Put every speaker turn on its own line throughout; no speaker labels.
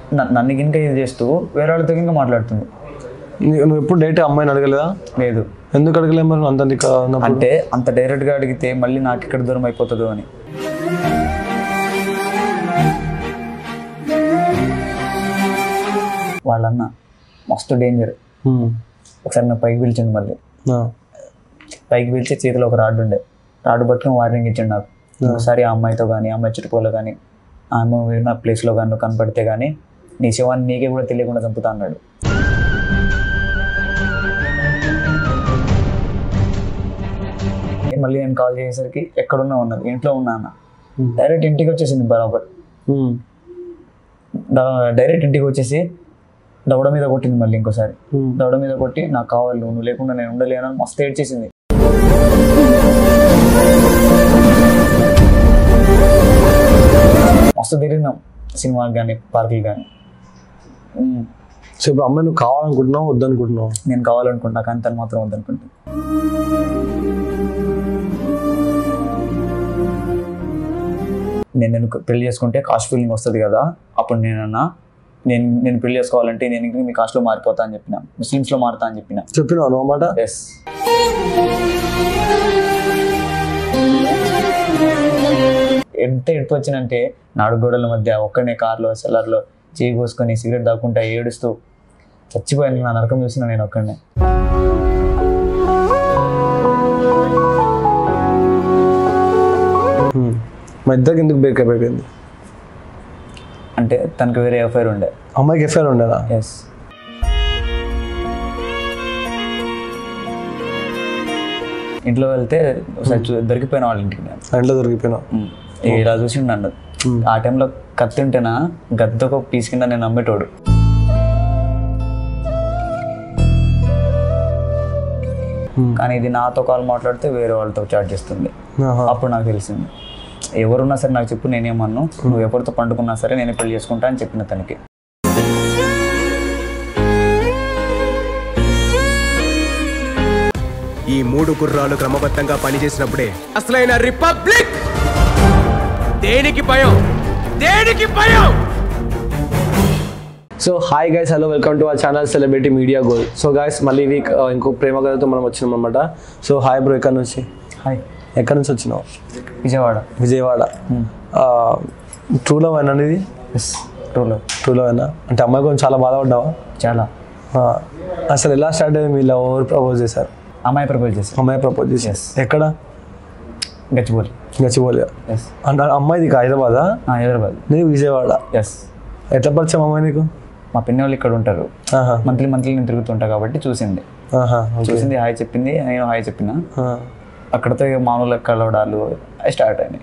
న- నన్ను గినక ఇది చేస్తూ వేరే వాళ్ళతో ఇంకా మాట్లాడుతుంది
నీ- నువ్వు ఎప్పుడు డైరెక్ట్ అమ్మాయిని అడగలేదా
లేదు
ఎందుకు అడగలే మరి అంత నీకు ఉన్నప్పుడు
అంటే అంత డైరెక్ట్గా అడిగితే మళ్ళీ నాకు ఇక్కడ దూరం అయిపోతుందో అని వాళ్ళన్న మస్తు డేంజర్
ఉమ్.
ఒకసారి నా పైకి పిలిచిండు మళ్ళీ
ఆ.
పైకి పిలిచి చేతిలో ఒక రాడ్ ఉండే రాడ్ పట్టుకుని వార్నింగ్ ఇచ్చిండు నాకు ఒకసారి ఆ అమ్మాయితో కానీ ఆ అమ్మాయి చుట్టుకోలో కానీ ఆమె ఉన్న ప్లేస్లో కానీ నువ్వు కనపడితే కానీ నీ శవాన్ని నీకే కూడా తెలియకుండా చంపుతా అన్నాడు మళ్ళీ నేను కాల్ చేసేసరికి ఎక్కడున్నా ఉన్నది ఇంట్లో ఉన్నా అన్న
Hmm.
డైరెక్ట్ ఇంటికి వచ్చేసింది బరాబర్
ఉమ్.
డా- డైరెక్ట్ ఇంటికి వచ్చేసి దవడ మీద కొట్టింది మళ్ళీ ఇంకోసారి
ఉమ్.
దవడ మీద కొట్టి నాకు కావాలి నువ్వు నువ్వు లేకుండా నేను ఉండలేనని మస్తు ఏడ్చేసింది మస్తు తిరిగినాం సినిమాకి కానీ పార్కులు కానీ
సో ఇప్పుడు అమ్మాయి నువ్వు కావాలనుకుంటున్నావు వద్దనుకుంటున్నావు
నేను కావాలనుకుంటా కానీ తను మాత్రం వద్దనుకుంటా నేను నేను పెళ్లి చేసుకుంటే కాస్ట్ ఫీలింగ్ వస్తుంది కదా అప్పుడు నేనన్నా నేను నేను పెళ్లి చేసుకోవాలంటే నేను ఇంక మీ కాస్ట్లో మారిపోతా అని చెప్పిన ముస్లిమ్స్లో మారుతా అని చెప్పిన
చెప్పినావు నువ్వు మాట
ఎస్ ఎంత ఎడుపు వచ్చినంటే నాడు గోడల మధ్య ఒక్కనే కార్లో సెల్లర్లో చేయి కోసుకొని సిగరెట్ దాక్కుంటా ఏడుస్తూ చచ్చిపోయాను నా నరకం చూసిన నేను ఒక్కడనే
ఉమ్. మా ఇద్దరికి ఎందుకు బ్రేకప్ అయిపోయింది
అంటే తనకు వేరే ఎఫ్ఐఆర్ ఉండే
అమ్మాయికి ఎఫ్ఐఆర్ ఉండేనా
ఎస్ ఇంట్లో వెళ్తే ఒకసారి చూ- దొరికిపోయిన వాళ్ళ ఇంటికి నేను
ఆ ఇంట్లో దొరికిపోయినావు
ఉమ్. ఇలా చూసి నన్ను ఆ టైంలో కత్తి ఉంటేనా గద్దకు పీస్ కింద నేను అమ్మేటోడు
Hmm.
కానీ ఇది నాతో కాల్ మాట్లాడితే వేరే వాళ్ళతో చాట్ చేస్తుంది
ఆహా.
అప్పుడు నాకు తెలిసింది ఎవరున్నా సరే నాకు చెప్పు నేనేమన్ను నువ్వు ఎవరితో పండుకున్నా సరే నేను పెళ్లి చేసుకుంటా అని చెప్పిన తనకి
ఈ మూడు గుర్రాలు క్రమబద్ధంగా పనిచేసినప్పుడే అసలైన రిపబ్లిక్ దేనికి భయం దేనికి భయం
so hi guys hello welcome to our channel celebrity media goal so guys మళ్ళీ వీక్ ఇంకో ప్రేమ కథతో మనం వచ్చినాం అనమాట సో హాయ్ బ్రో ఎక్కడి నుంచి
హాయ్
ఎక్కడి నుంచి వచ్చినావు
విజయవాడ
విజయవాడ ట్రూ లవ్ అయినా ఇది
ఎస్ టూలో
ట్రూ లవ్ అయినా అంటే అమ్మాయి కొంచెం చాలా బాధపడ్డావా
చాలా
ఆ, అసలు ఎలా స్టార్ట్ అయ్యింది మీ లవ్ ఎవరు ప్రపోజ్ చేశారు
అమ్మాయి ప్రపోజ్ చేసి
అమ్మాయి ప్రపోజ్ చేసి
Yes.
ఎక్కడ
గచ్చిబౌలి
గచ్చిబోలి
ఎస్
అంటే అమ్మాయిది హైదరాబాదా
హైదరాబాద్
నేను విజయవాడ
ఎస్
ఎట్లా పరిచయం అమ్మాయి నీకు
మా పిన్ని వాళ్ళు ఇక్కడ ఉంటారు
ఆహా
మంత్లీ మంత్లీ నేను తిరుగుతుంటా కాబట్టి చూసింది
ఆహా ఓకే
చూసింది హాయ్ చెప్పింది నేను హాయ్ చెప్పిన
ఆ.
అక్కడతో ఇక మామూలుగా కలవడాలు అవి స్టార్ట్ అయినాయి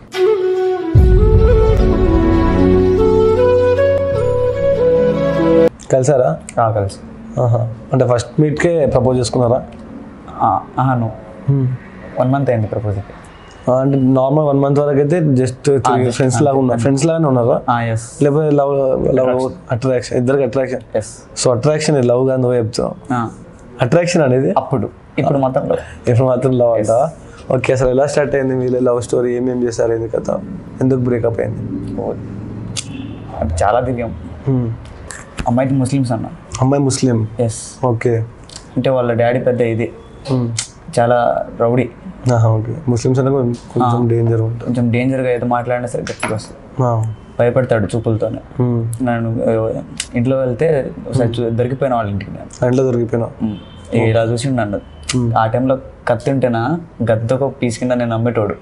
కలిసారా
రా కలిసి
ఆహా అంటే ఫస్ట్ మీట్కే ప్రపోజ్ చేసుకున్నారా
ఆహా నువ్వు వన్ మంత్ అయింది ప్రపోజ్కి
ఆ, అంటే నార్మల్ వన్ మంత్ వరకు అయితే జస్ట్ ఫ్రెండ్స్ లాగా ఉన్నారు ఫ్రెండ్స్ లాగానే ఉన్నారా
ఎస్
లేకపోతే లవ్ లవ్ అట్రాక్షన్ ఇద్దరికి attraction
yes
so attraction love గా నువ్వు చెప్తావు అట్రాక్షన్ అనేది
అప్పుడు ఇప్పుడు మాత్రం
ఇప్పుడు మాత్రం లవ్ అంటావా ఓకే అసలు ఎలా స్టార్ట్ అయింది మీరు లవ్ స్టోరీ ఏమేమి చేశారు ఎందుకు కథ ఎందుకు బ్రేకప్ అయింది
అది చాలా తిరిగాం
Hmm.
అమ్మాయికి ముస్లిమ్స్ అన్న
అమ్మాయి ముస్లిం
ఎస్
ఓకే
అంటే వాళ్ళ డాడీ పెద్ద ఇది చాలా రౌడీ
ఓకే ముస్లిమ్స్ అంటే కొంచెం- కొంచెం డేంజర్ ఉంటుంది
కొంచెం డేంజర్గా ఏదో మాట్లాడినా సరే గట్టిగా వస్తుంది
ఆ.
భయపడతాడు చూపులతోనే
Hmm.
నేను ఆ, ఇంట్లో వెళ్తే ఒకసారి చూ- దొరికిపోయిన వాళ్ళ ఇంటికి నేను
ఆ ఇంట్లో దొరికిపోయినావు
ఉమ్. ఇలా చూసి నన్ను ఆ టైంలో కత్తి ఉంటేనా గద్దకు పీస్ కింద నేను అమ్మేటోడు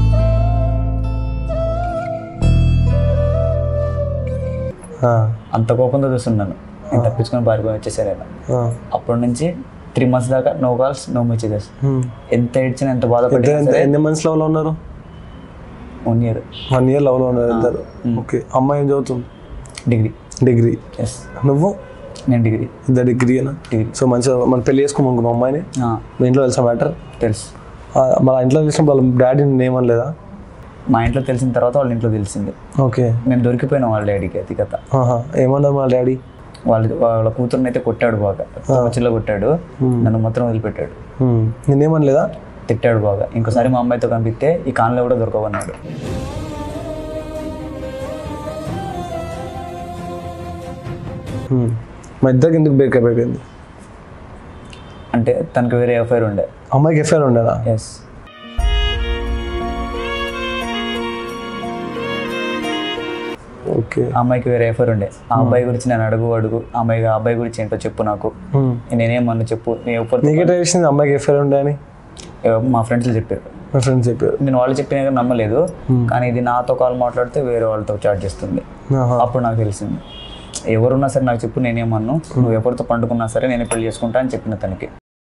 ఆ.
అంత కోపంతో చూస్తున్నాను నేను తప్పించుకొని పారిపోయి వచ్చేసారు ఆయన
ఆ.
అప్పటి నుంచి త్రీ మంత్స్ దాకా no calls no messages
Hmm.
ఎంత ఏడ్చినా ఎంత
ఎంత
బాధపడినా
ఎంత ఎన్ని మంత్స్ లవ్ లో ఉన్నారు
one year
one year love లో ఉన్నారు ఇద్దరు ఓకే అమ్మాయి ఏం చదువుతుంది
డిగ్రీ
డిగ్రీ
ఎస్
నువ్వు
నేను డిగ్రీ
ఇద్దరు డిగ్రీ అయినా
డిగ్రీ
సో మంచిగా మనం పెళ్లి చేసుకోమనుకున్నాం అమ్మాయిని మీ ఇంట్లో తెలుసా మ్యాటర్
తెలుసు
మన ఇంట్లో తెలిసినప్పుడు వాళ్ళ డాడీ ఏమనలేదా
మా ఇంట్లో తెలిసిన తర్వాత వాళ్ళ ఇంట్లో తెలిసింది
ఓకే
నేను దొరికిపోయినా వాళ్ళ డాడీకి అది కథ
ఆహా. ఏమన్నారు మా డాడీ
వాళ్ళ వాళ్ళ కూతురుని అయితే కొట్టాడు బాగా చిల్ల కొట్టాడు నన్ను మాత్రం వదిలిపెట్టాడు
నేనేమనలేదా
తిట్టాడు బాగా ఇంకోసారి మా అమ్మాయితో కనిపిస్తే ఈ కాన్లో కూడా దొరకవన్నాడు
Hmm. మా ఇద్దరికి ఎందుకు బ్రేకప్ అయిపోయింది
అంటే తనకు వేరే ఎఫ్ఐఆర్ ఉండే
అమ్మాయికి ఎఫ్ఐఆర్ ఉండేనా
ఎస్
ఓకే
ఆ అమ్మాయికి వేరే ఎఫ్ఐఆర్ ఉండే ఆ అబ్బాయి గురించి నేను అడుగు అడుగు ఆ అమ్మాయి ఆ అబ్బాయి గురించి ఏంటో చెప్పు నాకు నేనేమన్నా చెప్పు నేను ఎవరితో-
నీకే తెలిసింది అమ్మాయికి ఎఫ్ఐఆర్ ఉండే అని
ఎవ- మా ఫ్రెండ్స్ చెప్పారు
మా ఫ్రెండ్స్ చెప్పారు
నేను వాళ్ళు చెప్పినా కానీ నమ్మలేదు కానీ ఇది నాతో కాల్ మాట్లాడితే వేరే వాళ్ళతో చాట్ చేస్తుంది
ఆహా.
అప్పుడు నాకు తెలిసింది ఎవరున్నా సరే నాకు చెప్పు నేనేమన్ను నువ్వు ఎవరితో పండుకున్నా సరే నేను పెళ్లి చేసుకుంటా అని చెప్పిన తనకి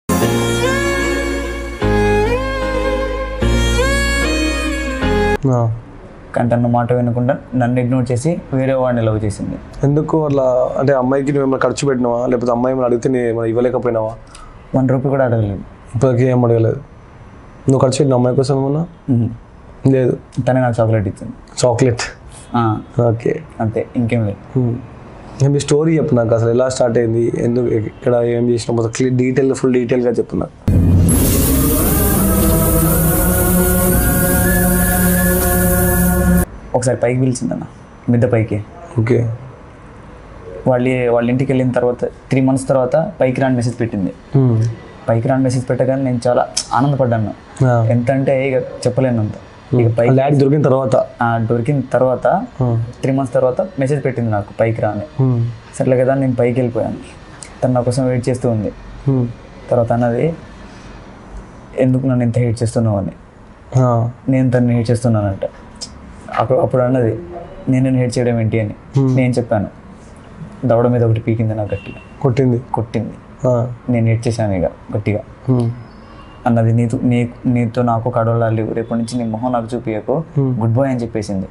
ఆ.
కానీ తన మాట వినకుండా నన్ను ఇగ్నోర్ చేసి వేరే వాడిని లవ్ చేసింది
ఎందుకు అట్లా అంటే అమ్మాయికి నువ్వు ఏమైనా ఖర్చు పెట్టినావా లేకపోతే అమ్మాయి ఏమైనా అడిగితే నీ ఏమైనా ఇవ్వలేకపోయినావా
వన్ రూపీ కూడా అడగలేదు
ఇప్పటికీ ఏం అడగలేదు నువ్వు ఖర్చు పెట్టిన అమ్మాయి కోసం ఏమన్నా
మ్మ్.
లేదు
తనే నాకు చాక్లెట్ ఇచ్చింది
చాక్లెట్
ఆ,
ఓకే
అంతే ఇంకేం లేదు
నేను మీ స్టోరీ చెప్పు నాకు అసలు ఎలా స్టార్ట్ అయింది ఎందుకు ఇక్కడ ఏం చేసినా మొత్తం క్లియర్ డీటెయిల్ ఫుల్ డీటెయిల్గా చెప్పు నాకు
ఒకసారి పైకి పిలిచిందన్న మిద్ద పైకి
ఓకే
వాళ్ళ వాళ్ళ ఇంటికి వెళ్ళిన తర్వాత త్రీ మంత్స్ తర్వాత పైకి రాని మెసేజ్ పెట్టింది పైకి రాని మెసేజ్ పెట్టగానే నేను చాలా ఆనందపడ్డాను ఎంత అంటే ఇక చెప్పలేను అంత ఇక పైకి
ల్యాడ్ దొరికిన తర్వాత
ఆ, దొరికిన తర్వాత త్రీ మంత్స్ తర్వాత మెసేజ్ పెట్టింది నాకు పైకి రాని సర్లే కదా నేను పైకి వెళ్ళిపోయాను తను నా కోసం వెయిట్ చేస్తూ ఉంది తర్వాత అన్నది ఎందుకు నన్ను ఇంత హేట్ చేస్తున్నావు అని నేను తను హేట్ చేస్తున్నానంట అప్పుడు అప్పుడు అన్నది నేను నేను హేట్ చేయడం ఏంటి అని నేను చెప్పాను దవడ మీద ఒకటి పీకింది నాకు గట్టిగా
కొట్టింది
కొట్టింది
ఆ.
నేను హేట్ చేశాను ఇక గట్టిగా
Hmm.
అన్నది నీతో నీ నీతో నాకు కడవలాలి రేపటి నుంచి నీ మొహం నాకు చూపించకు గుడ్ బాయ్ అని చెప్పేసింది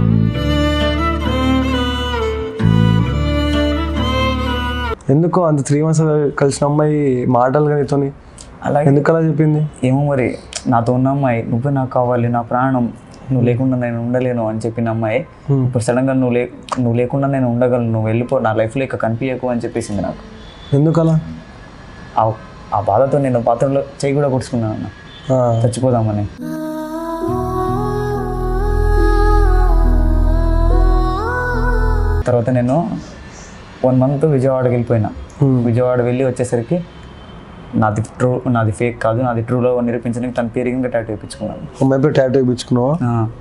ఎందుకో అంత త్రీ మంత్స్ కలిసిన అమ్మాయి మాటలుగా నీతోని
అలాగే
ఎందుకు అలా చెప్పింది
ఏమో మరి నాతో ఉన్న అమ్మాయి నువ్వే నాకు కావాలి నా ప్రాణం నువ్వు లేకుండా నేను ఉండలేను అని చెప్పిన అమ్మాయి ఇప్పుడు సడన్గా నువ్వు లే నువ్వు లేకుండా నేను ఉండగలను నువ్వు వెళ్ళిపో నా లైఫ్లో ఇక కనిపించకు అని చెప్పేసింది నాకు
ఎందుకు అలా
ఆ ఆ బాధతో నేను బాత్రూంలో చేయి కూడా కొట్టుకున్నాను అన్న
ఆ.
చచ్చిపోదామని తర్వాత నేను వన్ మంత్ విజయవాడకి వెళ్ళిపోయినా విజయవాడ వెళ్ళి వచ్చేసరికి నాది ట్రూ నాది ఫేక్ కాదు నాది ట్రూలో నిరూపించడానికి తన పేరు ఇంకా టాటూ వేయించుకున్నాను
అమ్మాయి పేరు టాటూ ఇప్పించుకున్నావా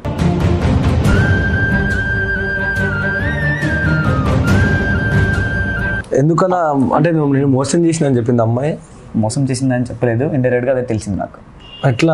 ఎందుకలా అంటే నువ్వు నేను మోసం చేసిన అని చెప్పింది అమ్మాయి
మోసం చేసిందని చెప్పలేదు ఇండైరెక్ట్గా అదే తెలిసింది నాకు
ఎట్లా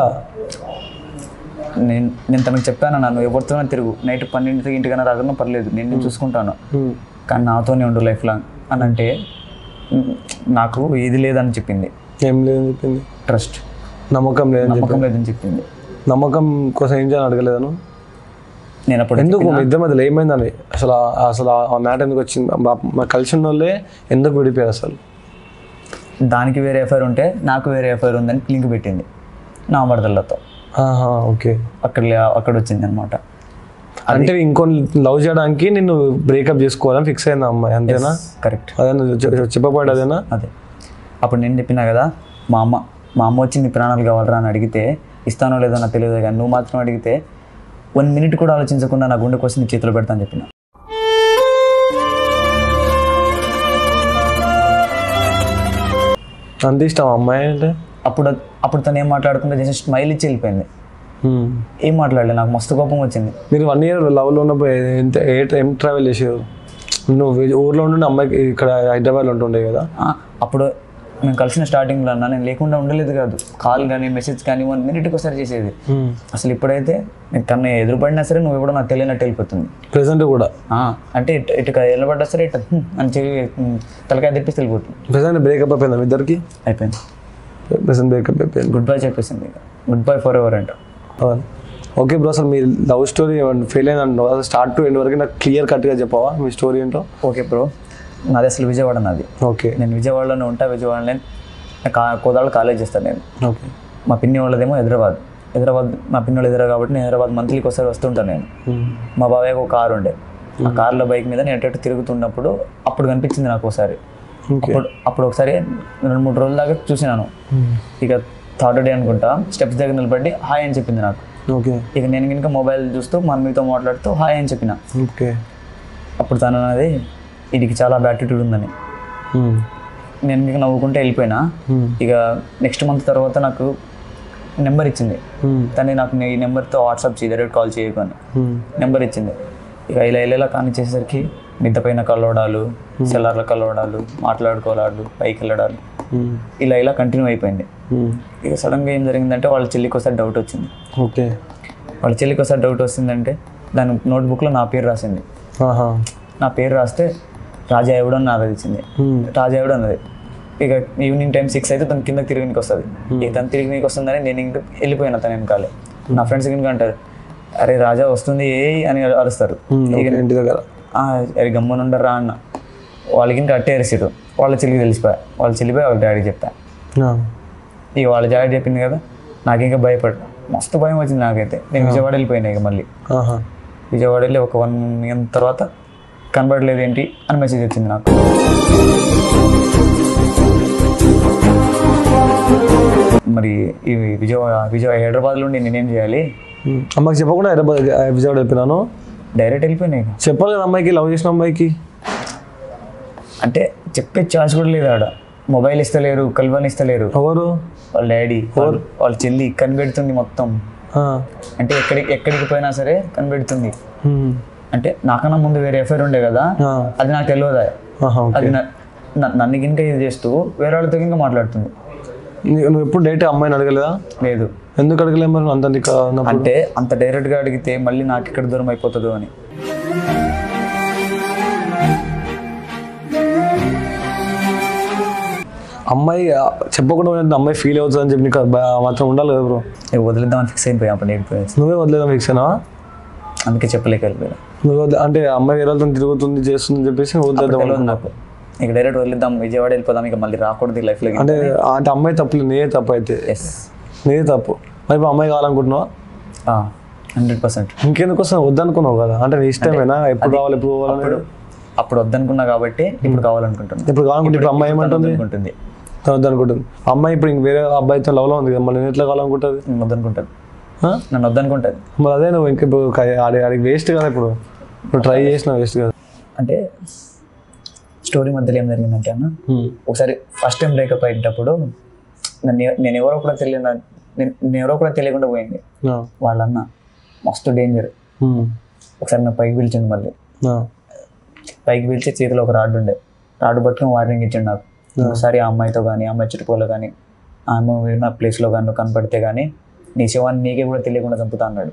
నేను నేను తనకు చెప్పాను నన్ను ఎవరితోనో తిరుగు నైట్ పన్నెండింటికి ఇంటికైనా రాకుండా పర్లేదు నేను నేను చూసుకుంటాను కానీ నాతోనే ఉండు లైఫ్ లాంగ్ అని అంటే "ఉమ్, నాకు ఇది లేదని చెప్పింది
ఏం లేదని చెప్పింది
ట్రస్ట్
నమ్మకం లేదని చెప్పి
నమ్మకం లేదని చెప్పింది
నమ్మకం కోసం ఏం చేయాలని అడగలేదను
నేను అప్పుడు
ఎందుకు మీ ఇద్దరి మధ్యలో ఏమైందని అసలు ఆ- అసలు ఆ మ్యాటర్ ఎందుకు వచ్చింది మా- మా కలిసి ఉన్న వాళ్ళే ఎందుకు విడిపోయారు అసలు
దానికి వేరే ఎఫ్ఐఆర్ ఉంటే నాకు వేరే ఎఫ్ఐఆర్ ఉందని లింక్ పెట్టింది నా మరదలతో
ఆహా ఓకే
అక్కడ లే- అక్కడ వచ్చింది అనమాట
అంటే ఇంకో లవ్ చేయడానికి నిన్ను బ్రేకప్ చేసుకోవాలని ఫిక్స్ అయింది అమ్మాయి అంతేనా
కరెక్ట్
అదే చెప్పబడి అదేనా
అదే అప్పుడు నేను చెప్పినా కదా మా అమ్మ మా అమ్మ వచ్చి నీ ప్రాణాలు కావాలరా అని అడిగితే ఇస్తానో లేదో నాకు తెలియదు కానీ నువ్వు మాత్రం అడిగితే వన్ మినిట్ కూడా ఆలోచించకుండా నా గుండె కోసం నీ చేతిలో పెడతాను చెప్పిన
అంత ఇష్టం అమ్మాయి అంటే
అప్పుడు అప్పుడు తను ఏం మాట్లాడుకుంటే జస్ట్ స్మైల్ ఇచ్చి వెళ్ళిపోయింది
హ్మ్.
ఏం మాట్లాడలేదు నాకు మస్తు కోపం వచ్చింది
మీరు వన్ ఇయర్ లవ్లో ఉన్నప్పుడు ఎంత ఏ ఏం ట్రావెల్ చేసారు నువ్వు వి- ఊర్లో ఉండి అమ్మాయికి ఇక్కడ హైదరాబాద్లో ఉంటుండే కదా
ఆ, అప్పుడు మేము కలిసిన స్టార్టింగ్లో అన్నా నేను లేకుండా ఉండలేదు కాదు కాల్ కానీ మెసేజ్ కానీ వన్ మినిట్కి ఒకసారి చేసేది అసలు ఇప్పుడైతే నేను తను ఎదురుపడినా సరే నువ్వు ఎవడో నాకు తెలియనట్టు వెళ్ళిపోతుంది
ప్రెసెంట్ కూడా
ఆ, అంటే ఇటు ఇటు నిలబడ్డా సరే ఇటు హ్మ్ అని చెవి హ్మ్, తలకాయ తెప్పిస్తే వెళ్ళిపోతుంది
ప్రెసెంట్ బ్రేకప్ అయిపోయిందా మీ ఇద్దరికి
అయిపోయింది
ప్రెసెంట్ బ్రేకప్ అయిపోయింది
గుడ్ బై చెప్పేసింది గుడ్ బై ఫర్ ఎవర్ అంట
అవును. ఓకే బ్రో అసలు మీ లవ్ స్టోరీ ఫెయిల్ అయిందండి అసలు స్టార్ట్ టు ఎండ్ వరకు నాకు క్లియర్ కట్గా చెప్పవా మీ స్టోరీ ఏంటో
ఓకే బ్రో నాది అసలు విజయవాడ నాది
ఓకే
నేను విజయవాడలోనే ఉంటా విజయవాడలో కా కోదాళ్ళు కాలేజ్ చేస్తాను నేను
ఓకే
మా పిన్ని వాళ్ళదేమో హైదరాబాద్ హైదరాబాద్ మా పిన్ని వాళ్ళు ఎదురు కాబట్టి నేను హైదరాబాద్ మంత్లీకి ఒకసారి వస్తుంటాను నేను మా బాబాయ్కి ఒక కారు ఉండే ఆ కార్లో బైక్ మీద నేను ఎటు తిరుగుతున్నప్పుడు అప్పుడు కనిపించింది నాకు ఒకసారి
ఓకే
అప్పుడు అప్పుడు ఒకసారి రెండు మూడు రోజుల దాకా చూసినాను ఇక థర్డ్ డే అనుకుంటా స్టెప్స్ దగ్గర నిలబడి హాయ్ అని చెప్పింది నాకు
ఓకే
ఇక నేను కనుక మొబైల్ చూస్తూ మమ్మీతో మాట్లాడుతూ హాయ్ అని చెప్పిన
ఓకే
అప్పుడు తను అన్నది వీడికి చాలా యాటిట్యూడ్ ఉందని
ఉమ్.
నేను ఇక నవ్వుకుంటే వెళ్ళిపోయినా
ఉమ్.
ఇక నెక్స్ట్ మంత్ తర్వాత నాకు నెంబర్ ఇచ్చింది
ఉమ్.
తను నాకు నీ నెంబర్తో వాట్సాప్ చేయి డైరెక్ట్ కాల్ చేయకు అని
ఉమ్.
నెంబర్ ఇచ్చింది ఇక ఇలా ఇలా కానీ చేసేసరికి మిద్ద పైన కలవడాలు సెల్లార్ల కలవడాలు మాట్లాడుకోవడాలు పైకి వెళ్ళడాలు
ఉమ్.
ఇలా ఇలా కంటిన్యూ అయిపోయింది
ఉమ్.
ఇక సడన్గా ఏం జరిగిందంటే వాళ్ళ చెల్లికి ఒకసారి డౌట్ వచ్చింది
ఓకే
వాళ్ళ చెల్లికి ఒకసారి డౌట్ వస్తుందంటే దాని నోట్బుక్లో నా పేరు రాసింది
ఆహా
నా పేరు రాస్తే రాజా ఎవడో అని నాకు ఇచ్చింది
ఉమ్.
రాజా ఎవడో అన్నది ఇక ఈవినింగ్ టైం సిక్స్ అయితే తను కింద తిరిగినికి వస్తుంది ఇక తను తిరిగినికి వస్తుందని నేను ఇంక వెళ్ళిపోయినా తను వెనకాలే నా ఫ్రెండ్స్ ఇంకా అంటారు అరే రాజా వస్తుంది ఏ అని అరుస్తారు
ఉమ్.
ఇక
ఓకే, ఇంటి దగ్గర
"ఆ, అరే గమ్మని ఉండరా అన్న వాళ్ళకి ఇంకా అట్టే అరిసిరు వాళ్ళ చెల్లికి తెలిసిపోయా వాళ్ళ చెల్లిపోయి వాళ్ళ డాడీ చెప్పా
ఆ.
ఇక వాళ్ళ డాడీ చెప్పింది కదా నాకు ఇంకా భయపడు మస్తు భయం వచ్చింది నాకైతే నేను విజయవాడ వెళ్ళిపోయినా ఇక మళ్ళీ
ఆహా
విజయవాడ వెళ్ళి ఒక వన్ మంత్ తర్వాత కనబడలేదు ఏంటి అని మెసేజ్ వచ్చింది నాకు మరి ఈ విజయవాడ విజయవాడ హైదరాబాద్లో ఉండి నేనేం చేయాలి
ఉమ్. అమ్మకి చెప్పకుండా హైదరాబాద్ విజయవాడ వెళ్ళిపోయినాను
డైరెక్ట్ వెళ్ళిపోయినా ఇక
చెప్పాలి కదా అమ్మాయికి లవ్ చేసిన అమ్మాయికి
అంటే చెప్పే ఛాన్స్ కూడా లేదు ఆడ మొబైల్ ఇస్తలేరు కల్వని ఇస్తలేరు
ఎవరు
వాళ్ళ డాడీ వాళ్ళ వాళ్ళ చెల్లి కనిపెడుతుంది మొత్తం
ఆ.
అంటే ఎక్కడికి ఎక్కడికి పోయినా సరే కనిపెడుతుంది
ఉమ్.
అంటే నాకన్నా ముందు వేరే ఎఫ్ఐఆర్ ఉండే కదా
ఆ.
అది నాకు తెలియదా
ఆహా ఓకే
అది న- న- నన్ను ఇంకా ఇది చేస్తూ వేరే వాళ్ళతో ఇంకా మాట్లాడుతుంది
నీ- నువ్వు ఎప్పుడు డైరెక్ట్ అమ్మాయిని అడగలేదా
లేదు
ఎందుకు అడగలే మరి అంత నీకు ఉన్నప్పుడు
అంటే అంత డైరెక్ట్గా అడిగితే మళ్ళీ నాకు ఇక్కడ దూరం అయిపోతుందో అని
అమ్మాయి ఆ, చెప్పకుండా పోయినంత అమ్మాయి ఫీల్ అవుతుంది అని చెప్పి నీకు ఆ భయ- ఆ మాత్రం ఉండాలి కదా బ్రో
ఇక వదిలేద్దామని ఫిక్స్ అయిపోయా అప్పుడు నేను
నువ్వే వదిలేదా ఫిక్స్ అయినా
అందుకే చెప్పలేక వెళ్ళిపోయా
నువ్వు వదిలే- అంటే అమ్మాయి వేరే వాళ్ళతో తిరుగుతుంది చేస్తుంది అని చెప్పేసి నువ్వు వదిలేద్దాం
తెలియదు నాకు ఇక డైరెక్ట్ వదిలేద్దాం విజయవాడ వెళ్ళిపోదాం ఇక మళ్ళీ రాకూడదు లైఫ్లో
అంటే అంటే అమ్మాయి తప్పులు నీదే తప్పు అయితే
ఎస్
నీదే తప్పు మరి ఇప్పుడు అమ్మాయి కావాలనుకుంటున్నావా
హండ్రెడ్ పర్సెంట్
ఇంకెందుకు వస్తావు వద్దనుకున్నావు కదా అంటే నీ ఇష్టమేనా ఎప్పుడు రావాలి ఎప్పుడు పోవాలని
అప్పుడు అప్పుడు వద్దనుకున్నా కాబట్టి ఇప్పుడు కావాలనుకుంటున్నా
ఇప్పుడు కావాలనుకుంటే ఇప్పుడు అమ్మాయి ఏమంటుంది
అనుకుంటుంది
తను వద్దనుకుంటుంది అమ్మాయి ఇప్పుడు ఇంక వేరే అబ్బాయితో లవ్లో ఉంది కదా మళ్ళీ నేను ఎట్లా కావాలనుకుంటుంది
నన్ను వద్దనుకుంటుంది
ఆ?
నన్ను వద్దనుకుంటుంది
మరి అదే నువ్వు ఇంక ఇప్పుడు క- ఆడి ఆడికి వేస్ట్ కదా ఇప్పుడు ఇప్పుడు ట్రై చేసిన వేస్ట్ కదా
అంటే స్టోరీ మధ్యలో ఏం జరిగిందంటే అన్న
ఉమ్.
ఒకసారి ఫస్ట్ టైం బ్రేకప్ అయ్యేటప్పుడు నన్ను ఎవ- నేను ఎవరో కూడా తెలియదు నేను నేను ఎవరో కూడా తెలియకుండా పోయింది
ఆ.
వాళ్ళన్న మస్తు డేంజర్
ఉమ్.
ఒకసారి నా పైకి పిలిచిండు మళ్ళీ
ఆ.
పైకి పిలిచి చేతిలో ఒక రాడ్ ఉండే రాడ్ పట్టుకుని వార్నింగ్ ఇచ్చిండు నాకు ఒకసారి ఆ అమ్మాయితో కానీ ఆ అమ్మాయి చుట్టుకోలో కానీ ఆమె ఉన్న ప్లేస్లో కానీ నువ్వు కనపడితే కానీ నీ శవాన్ని నీకే కూడా తెలియకుండా చంపుతా అన్నాడు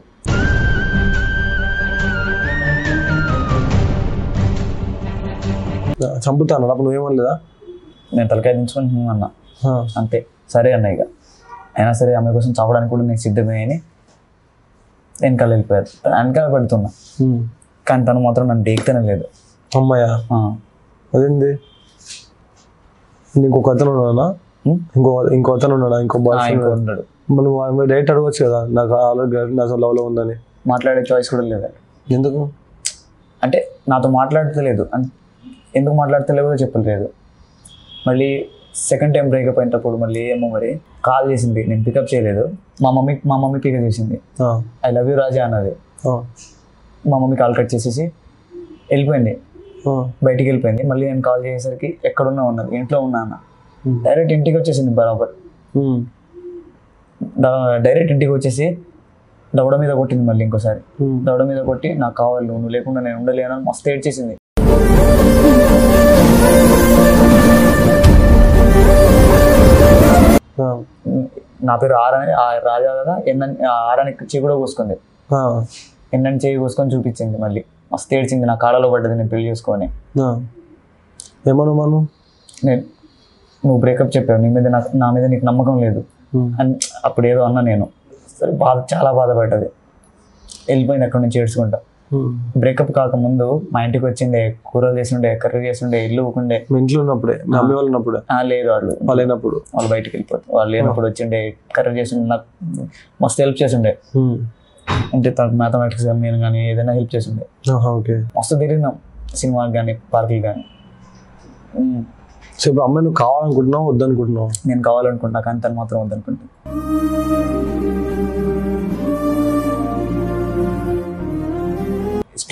ఆ, చంపుతాను అప్పుడు నువ్వేమనలేదా
నేను తలకాయ దించుకొని "హ్మ్" అన్నా
ఆ.
అంతే సరే అన్న ఇక అయినా సరే ఆమె కోసం చావడానికి కూడా నేను సిద్ధమే అని వెనకాల వెళ్ళిపోయారు వెనకాల పెడుతున్నా
ఉమ్.
కానీ తను మాత్రం నన్ను డేక్తనే లేదు
అమ్మాయా
ఆ.
అదేంది ఇంకొక అతను ఉన్నాడా
ఉమ్.
ఇంకో ఇంకో అతను ఉన్నాడా ఇంకో బాయ్
ఆ, ఇంకో ఉన్నాడు
మనం డైరెక్ట్ అడగచ్చు కదా నాకు ఆల్రెడీ నా లవ్లో ఉందని
మాట్లాడే చాయిస్ కూడా లేదు
ఎందుకు
అంటే నాతో మాట్లాడతలేదు అన్- ఎందుకు మాట్లాడతలేదో చెప్పలేదు మళ్ళీ సెకండ్ టైం బ్రేకప్ అయినప్పుడు మళ్ళీ ఏమో మరి కాల్ చేసింది నేను పికప్ చేయలేదు మా మమ్మీ మా మమ్మీ పికప్ చేసింది
ఆ.
ఐ లవ్ యూ రాజా అన్నది
ఆ.
మా మమ్మీ కాల్ కట్ చేసేసి వెళ్ళిపోయింది
ఆ.
బయటికి వెళ్ళిపోయింది మళ్ళీ నేను కాల్ చేసేసరికి ఎక్కడున్నా ఉన్నది ఇంట్లో ఉన్నా అన్న
ఉమ్.
డైరెక్ట్ ఇంటికి వచ్చేసింది బరాబర్
ఉమ్.
డా- డైరెక్ట్ ఇంటికి వచ్చేసి దవడ మీద కొట్టింది మళ్ళీ ఇంకోసారి
ఉమ్.
దవడ మీద కొట్టి నాకు కావాలి నువ్వు నువ్వు లేకుండా నేను ఉండలేను అని మస్తు ఏడ్చేసింది
ఆ.
నా పేరు ఆరని ఆ రాజా కదా ఎన్నని ఆరని చెయ్యి కూడా కోసుకుంది
ఆ.
ఎన్నని చెయ్యి కోసుకొని చూపించింది మళ్ళీ మస్తు ఏడ్చింది నా కాళ్ళలో పడ్డది నేను పెళ్లి చేసుకొని
ఆ. ఏమను మను
నేను నువ్వు బ్రేకప్ చెప్పావు నీ మీద నాకు నా మీద నీకు నమ్మకం లేదు
ఉమ్.
అని అప్పుడు ఏదో అన్నా నేను సరే బాధ చాలా బాధపడ్డది వెళ్ళిపోయింది అక్కడి నుంచి ఏడ్చుకుంటా
ఉమ్.
బ్రేకప్ కాకముందు మా ఇంటికి వచ్చిండే కూరలు చేసిండే కర్రీ చేసిండే ఇల్లు ఊకుండే
మీ ఇంట్లో ఉన్నప్పుడే మీ అమ్మ వాళ్ళు ఉన్నప్పుడే
ఆ, లేదు వాళ్ళు
వాళ్ళు అయినప్పుడు
వాళ్ళు బయటికి వెళ్ళిపోతారు వాళ్ళు లేనప్పుడు వచ్చిండే కర్రీ చేసిండే నాకు మస్తు హెల్ప్ చేసిండే
ఉమ్.
అంటే తనకు మ్యాథమెటిక్స్ కానీ నేను కానీ ఏదైనా హెల్ప్ చేసిండే
ఆహా, ఓకే
మస్తు తిరిగినాం సినిమాకి కానీ పార్కులు కానీ
సో ఇప్పుడు అమ్మాయి నువ్వు కావాలనుకుంటున్నావు వద్దనుకుంటున్నావు
నేను కావాలనుకుంటా కానీ తను మాత్రం వద్దనుకుంటా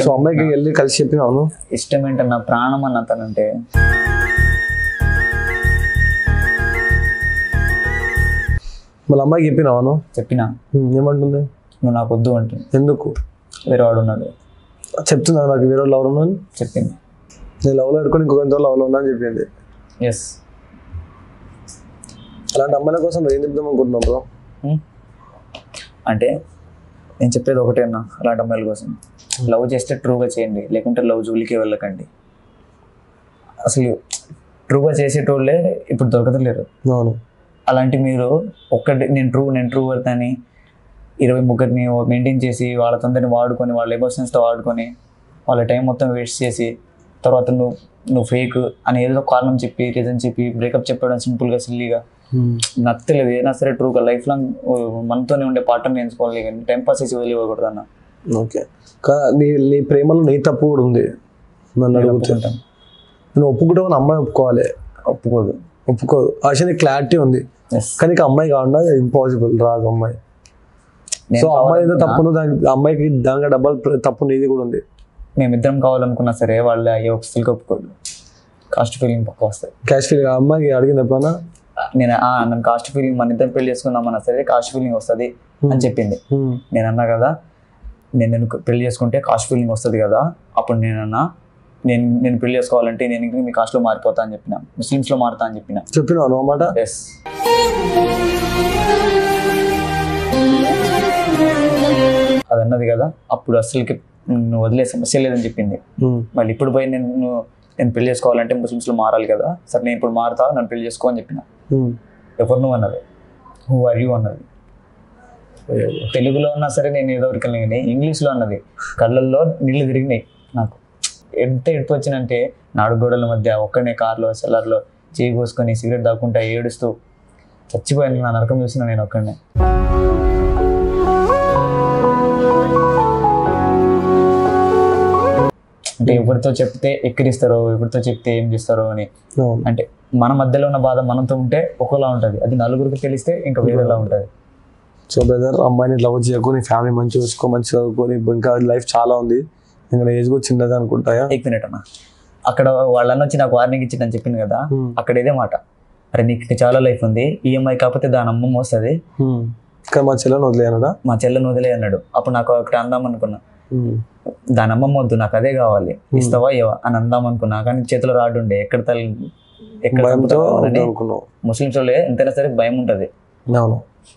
ఇష్టం
సో అమ్మాయికి వెళ్ళి కలిసి చెప్పినాను
ఇష్టం ఏంటన్నా ప్రాణం అన్న తనంటే
మళ్ళీ అమ్మాయికి చెప్పినాను
చెప్పిన
ఏమంటుంది
నువ్వు నాకు వద్దు అంటుంది
ఎందుకు
వేరే వాడు ఉన్నాడు
చెప్తున్నా నాకు వేరే లవర్ ఉన్నాను
చెప్పింది
నేను లవ్లో పెట్టుకొని ఇంకొక లవ్లో ఉన్నా అని చెప్పింది
ఎస్
అలాంటి అమ్మాయిల కోసం ఏం చెప్దాం అనుకుంటున్నాం బ్రో
అంటే నేను చెప్పేది ఒకటే అన్న అలాంటి అమ్మాయిల కోసం లవ్ చేస్తే ట్రూగా చేయండి లేకుంటే లవ్ జూలికి వెళ్ళకండి అసలు ట్రూగా చేసేటోళ్ళే ఇప్పుడు దొరకతలేరు
అవును
అలాంటి మీరు ఒక్కటి నేను ట్రూ నేను ట్రూ అని ఇరవై ముగ్గురిని మెయింటైన్ చేసి వాళ్ళ తొందరని వాడుకొని వాళ్ళ ఎమోషన్స్తో వాడుకొని వాళ్ళ టైం మొత్తం వేస్ట్ చేసి తర్వాత నువ్వు నువ్వు ఫేక్ అని ఏదో కారణం చెప్పి రీజన్ చెప్పి బ్రేకప్ చెప్పడం సింపుల్గా సిల్లీగా నాకు తెలియదు ఏదైనా సరే ట్రూగా లైఫ్ లాంగ్ మనతోనే ఉండే పాటను ఎంచుకోవాలి కానీ టైం పాస్ చేసి వదిలివ్వకూడదు అన్న
ఓకే కా- నీ నీ ప్రేమలో నీ తప్పు కూడా ఉంది నన్ను
నేను
అడుగుతే
ఒప్పుకుంటాను.
నువ్వు ఒప్పుకుంటే మన అమ్మాయి ఒప్పుకోవాలి
ఒప్పుకోదు
ఒప్పుకోదు ఆశ క్లారిటీ ఉంది
ఎస్
కానీ ఇక అమ్మాయి కాకుండా ఇంపాసిబుల్ రాదు అమ్మాయి సో అమ్మాయి ఏదో తప్పు ఉందో దానికి అమ్మాయికి దానికి డబ్బల్ తప్పు నీది కూడా ఉంది
మేమిద్దరం కావాలనుకున్నా సరే వాళ్ళు అయ్యే ఒకసారికి ఒప్పుకోడు కాస్ట్ ఫీలింగ్ పక్క వస్తాయి
క్యాష్ ఫీల్ అమ్మాయికి అడిగింది ఎప్పుడన్నా
నేను ఆ, నన్ను కాస్ట్ ఫీలింగ్ మన ఇద్దరం పెళ్లి చేసుకుందామన్నా సరే కాస్ట్ ఫీలింగ్ వస్తుంది అని చెప్పింది
Hmm.
నేను అన్నా కదా నేను నేను పెళ్లి చేసుకుంటే కాస్ట్ ఫీలింగ్ వస్తుంది కదా అప్పుడు నేను అన్నా నేను నేను పెళ్లి చేసుకోవాలంటే నేను ఇంక మీ కాస్ట్లో మారిపోతా అని చెప్పిన ముస్లిమ్స్లో మారుతా అని చెప్పిన
చెప్పినావు నువ్వు అన్నమాట
ఎస్ అది అన్నది కదా అప్పుడు అసలుకి నువ్వు వదిలే సమస్య లేదని చెప్పింది
Hmm.
మళ్ళీ ఇప్పుడు పోయి నేను నేను పెళ్లి చేసుకోవాలంటే ముస్లిమ్స్లో మారాలి కదా సరే నేను ఇప్పుడు మారుతా నన్ను పెళ్లి చేసుకో అని చెప్పిన
Hmm.
ఎవరు నువ్వు అన్నది హూ ఆర్ యూ అన్నది తెలుగులో ఉన్నా సరే నేను ఏదో ఒకరికి కానీ ఇంగ్లీష్లో అన్నది కళ్ళల్లో నీళ్లు తిరిగినాయి నాకు ఎంత ఎడుపు వచ్చినంటే నాడు గోడల మధ్య ఒక్కనే కార్లో సెల్లర్లో చేయి కోసుకొని సిగరెట్ దాక్కుంటా ఏడుస్తూ చచ్చిపోయాను నా నరకం చూసిన నేను ఒక్కడనే అంటే ఎవరితో చెప్తే ఎక్కిరిస్తారో ఎవరితో చెప్తే ఏం చేస్తారో అని
అవును.
అంటే మన మధ్యలో ఉన్న బాధ మనతో ఉంటే ఒకలా ఉంటుంది అది నలుగురికి తెలిస్తే ఇంకా వేరేలా ఉంటుంది
సో బ్రదర్ అమ్మాయిని లవ్ చేయకు నీ ఫ్యామిలీ మంచి చూసుకో మంచి చదువుకొని ఇంకా లైఫ్ చాలా ఉంది ఇంకా ఏజ్ కూడా చిన్నది అనుకుంటాయా
ఎక్ మినిట్ అన్న అక్కడ వాళ్ళన్న వచ్చి నాకు వార్నింగ్ ఇచ్చిందని చెప్పింది కదా
Hmm.
అక్కడ ఇదే మాట అరే నీకు చాలా లైఫ్ ఉంది ఈఎంఐ కాకపోతే దాని అమ్మమ్మ వస్తుంది
Hmm. కానీ మా చెల్లెని వదిలేయనడా
మా చెల్లెని వదిలే అన్నాడు అప్పుడు నాకు ఒకటి అందాం అనుకున్నా దాని అమ్మమ్మ వద్దు నాకు అదే కావాలి ఇస్తావా ఇవ్వవా అని అందాం అనుకున్నా కానీ చేతిలో రాడు ఉండే ఎక్కడ తల్లి ఎక్కడ
భయంతో
చంపుతారో అని
వద్దు అనుకున్నావు
ముస్లిమ్స్ వాళ్ళే ఎంతైనా సరే భయం ఉంటుంది
అవును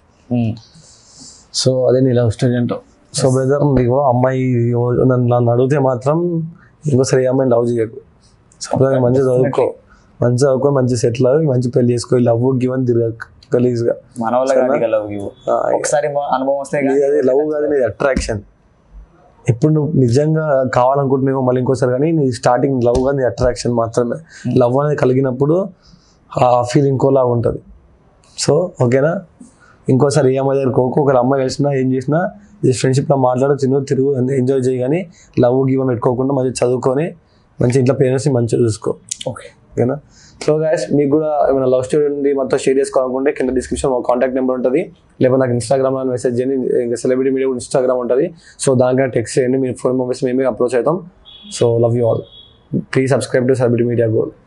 సో అదే నీ లవ్ స్టోరీ అంటావు సో బ్రదర్ నీకు అమ్మాయి ఓ- నన్ను నన్ను అడిగితే మాత్రం ఇంకోసారి ఏ అమ్మాయిని లవ్ చేయకు సపరేట్గా మంచిగా చదువుకో మంచిగా చదువుకో మంచి సెటిల్ అవ్వి మంచి పెళ్లి చేసుకో లవ్ గివ్ అని తిరగకు గలీజ్గా
మన వల్ల కానీ లవ్ ఇవ్వు
ఆ,
ఒకసారి మా అనుభవం వస్తే
నీది అది లవ్ కాదు నీది అట్రాక్షన్ ఇప్పుడు నువ్వు నిజంగా కావాలనుకుంటున్నావు మళ్ళీ ఇంకోసారి కానీ నీ స్టార్టింగ్ లవ్ కానీ నీ అట్రాక్షన్ మాత్రమే లవ్ అనేది కలిగినప్పుడు ఆ ఫీల్ ఇంకోలా ఉంటుంది సో ఓకేనా ఇంకోసారి ఏ అమ్మాయి దగ్గర కోకు ఒక అమ్మాయి కలిసినా ఏం చేసినా జస్ట్ ఫ్రెండ్షిప్లో మాట్లాడు తిను తిరుగు ఎంజాయ్ చేయి కానీ లవ్ గివ్ పెట్టుకోకుండా మంచిగా చదువుకొని మంచి ఇంట్లో పేరెంట్స్ని మంచిగా చూసుకో
ఓకే
ఓకేనా సో గాయస్ మీకు కూడా ఏమైనా లవ్ స్టోరీ ఉంది మొత్తం షేర్ చేసుకోవాలనుకుంటే కింద డిస్క్రిప్షన్ మా కాంటాక్ట్ నెంబర్ ఉంటుంది లేకపోతే నాకు ఇన్స్టాగ్రామ్లో మెసేజ్ చేయండి ఇంకా సెలబ్రిటీ మీడియా కూడా ఇన్స్టాగ్రామ్ ఉంటుంది సో దానికైనా టెక్స్ట్ చేయండి మీ ఫోన్ మెంబర్స్ మేమే అప్రోచ్ అవుతాం so love you all please subscribe to celebrity media goal